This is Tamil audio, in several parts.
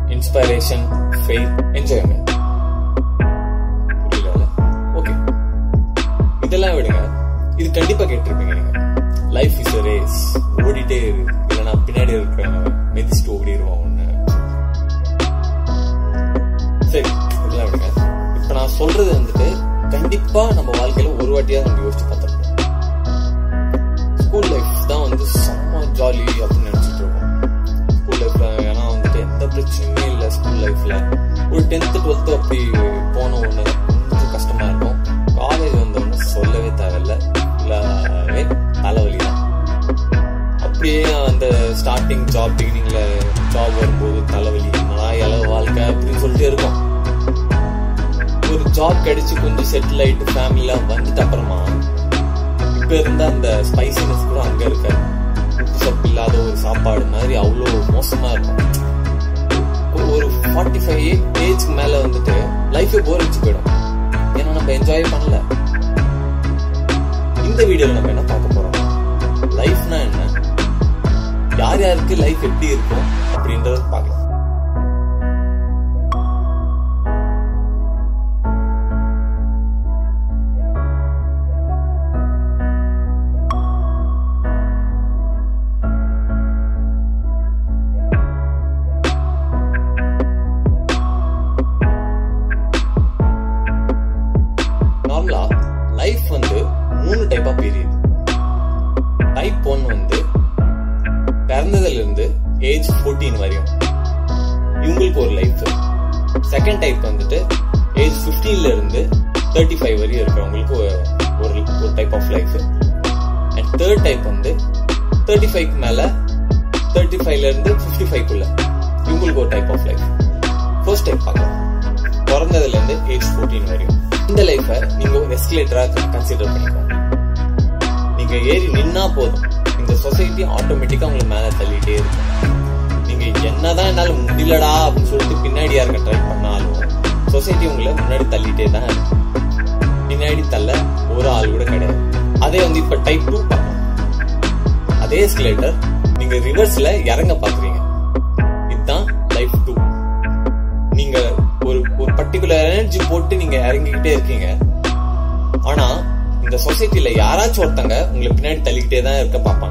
இன்ஸ்பைரேஷன் ஃபெய்த் என்ஜாய்மெண்ட் புரியல ஓகே இதெல்லாம் விடுங்க இது கண்டிப்பா கேட்டிருப்பீங்க நீங்க லைஃப் இஸ் ரேஸ் ஓடிட்டே இரு இல்லைன்னா பின்னாடி இருக்கிறவங்க மிதிச்சுட்டு ஓடிடுவோம் ஒண்ணு சரி இதெல்லாம் விடுங்க இப்ப நான் சொல்றது வந்துட்டு கண்டிப்பா நம்ம வாழ்க்கையில ஒரு வாட்டியா நம்ம யோசிச்சு பார்த்துருப்போம் ஸ்கூல் லைஃப் தான் வந்து செம்ம ஜாலி அப்படின்னு நினைச்சிட்டு இருக்கோம் ஸ்கூல் லைஃப்ல ஏன்னா வந்துட்டு எந்த பிரச்சனையும் இல்லை ஸ்கூல் லைஃப்ல ஒரு டென்த்து டுவெல்த்து அப்படி போன ஒன்று கொஞ்சம் கஷ்டமா இருக்கும் காலேஜ் வந்த ஒன்று சொல்லவே தேவையில்ல ஃபுல்லாகவே தலைவலி தான் அப்படியே அந்த ஸ்டார்டிங் ஜாப் பிகினிங்ல ஜாப் வரும்போது தலைவலி என்னடா இளவு வாழ்க்கை அப்படின்னு சொல்லிட்டு இருக்கும் ஒரு ஜாப் கிடைச்சு கொஞ்சம் செட்டில் ஆயிட்டு ஃபேமிலிலாம் வந்துட்டு அப்புறமா இப்ப இருந்த அந்த ஸ்பைசினஸ் கூட அங்க இருக்காது உப்பு சப்பு இல்லாத ஒரு சாப்பாடு மாதிரி அவ்வளோ மோசமா இருக்கும் ஒரு- ஒரு ஃபார்ட்டி ஃபைவ் ஏஜ்க்கு மேல வந்துட்டு லைஃபே போர் அடிச்சு போயிடும் ஏன்னா நம்ம என்ஜாய் பண்ணல இந்த வீடியோல நம்ம என்ன பார்க்க போறோம் லைஃப்னா என்ன யார் யாருக்கு லைஃப் எப்படி இருக்கும் அப்படின்றத பார்க்கலாம் நார்மலா லைஃப் வந்து மூணு டைப்பா பிரியுது டைப் ஒன் வந்து பிறந்ததுல இருந்து ஏஜ் 14 வரையும் இவங்களுக்கு ஒரு லைஃப் செகண்ட் டைப் வந்துட்டு ஏஜ் 15 ல இருந்து தேர்ட்டி ஃபைவ் வரையும் இருக்கிறவங்களுக்கு ஒரு ஒரு ஒரு type of life and third type வந்து தேர்ட்டி ஃபைவ்க்கு மேல தேர்ட்டி ஃபைவ்ல இருந்து ஃபிஃப்டி ஃபைவ்க்குள்ள இவங்களுக்கு ஒரு type of life first type பார்க்கலாம் பிறந்ததுல இருந்து ஏஜ் 14 வரையும் இந்த லைஃபை நீங்க ஒரு எஸ்கலேட்டரா கன்சிடர் பண்ணிக்கோங்க நீங்க ஏறி நின்னா போதும் இந்த சொசைட்டி ஆட்டோமேட்டிக்கா உங்களை மேல தள்ளிட்டே இருக்கும் நீங்க என்னதான் என்னால முடியலடா அப்படின்னு சொல்லிட்டு பின்னாடி யாருக்க ட்ரை பண்ணாலும் சொசைட்டி உங்களை முன்னாடி தள்ளிட்டே தான் இருக்கும் பின்னாடி தள்ள ஒரு ஆள் கூட கிடையாது அதே வந்து இப்ப டைப் டூ பார்க்கலாம் அதே எஸ்கலேட்டர் நீங்க ரிவர்ஸ்ல இறங்க பாக்குறீங்க இதுதான் லைஃப் டூ நீங்க ஒரு ஒரு பர்டிகுலர் எனர்ஜி போட்டு நீங்க இறங்கிக்கிட்டே இருக்கீங்க ஆனா இந்த சொசைட்டில யாராச்சும் ஒருத்தங்க உங்களை பின்னாடி தள்ளிக்கிட்டே தான் இருக்க பார்ப்பாங்க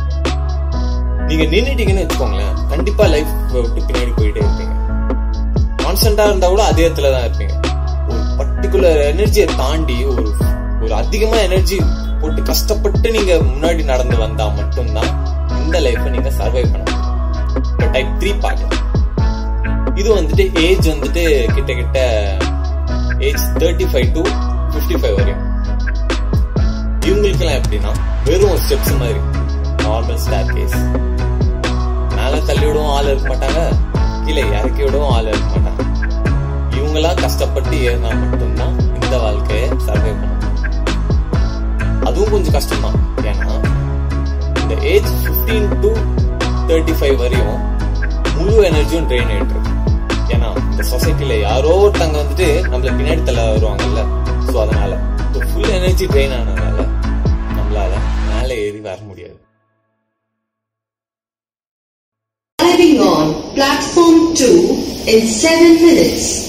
நீங்க நின்னுட்டீங்கன்னு வச்சுக்கோங்களேன் கண்டிப்பா லைஃப் விட்டு பின்னாடி போயிட்டே இருப்பீங்க கான்ஸ்டன்டா இருந்தா கூட அதே இடத்துல தான் இருப்பீங்க ஒரு பர்டிகுலர் எனர்ஜியை தாண்டி ஒரு ஒரு அதிகமா எனர்ஜி போட்டு கஷ்டப்பட்டு நீங்க முன்னாடி நடந்து வந்தா மட்டும்தான் இந்த லைஃப்பை நீங்க சர்வை பண்ண முடியும் இப்ப டைப் த்ரீ பார்க்கலாம் இது வந்துட்டு ஏஜ் வந்துட்டு கிட்ட கிட்ட age thirty five to fifty five வரையும் இவங்களுக்கெல்லாம் எப்படின்னா வெறும் ஸ்டெப்ஸ் மாதிரி நார்மல் ஸ்டார் கேஸ் மேல தள்ளி விடவும் ஆள் இருக்க மாட்டாங்க கீழே இறக்கி விடவும் ஆள் இருக்க மாட்டாங்க இவங்களாம் கஷ்டப்பட்டு ஏறினா மட்டும்தான் இந்த வாழ்க்கையை சர்வை பண்ண முடியும் அதுவும் கொஞ்சம் கஷ்டம்தான் ஏன்னா இந்த ஏஜ் 15 டு தேர்ட்டி ஃபைவ் வரையும் முழு எனர்ஜியும் ட்ரெயின் ஆயிட்டு இருக்கு ஏன்னா இந்த சொசைட்டில யாரோ ஒருத்தங்க வந்துட்டு நம்மள பின்னாடி தள்ள வருவாங்கல்ல ஸோ அதனால ஃபுல் எனர்ஜி ட்ரெயின் ஆனதுனால நம்மளால மேலே ஏறி வர முடியாது Arriving on platform 2 in 7 minutes.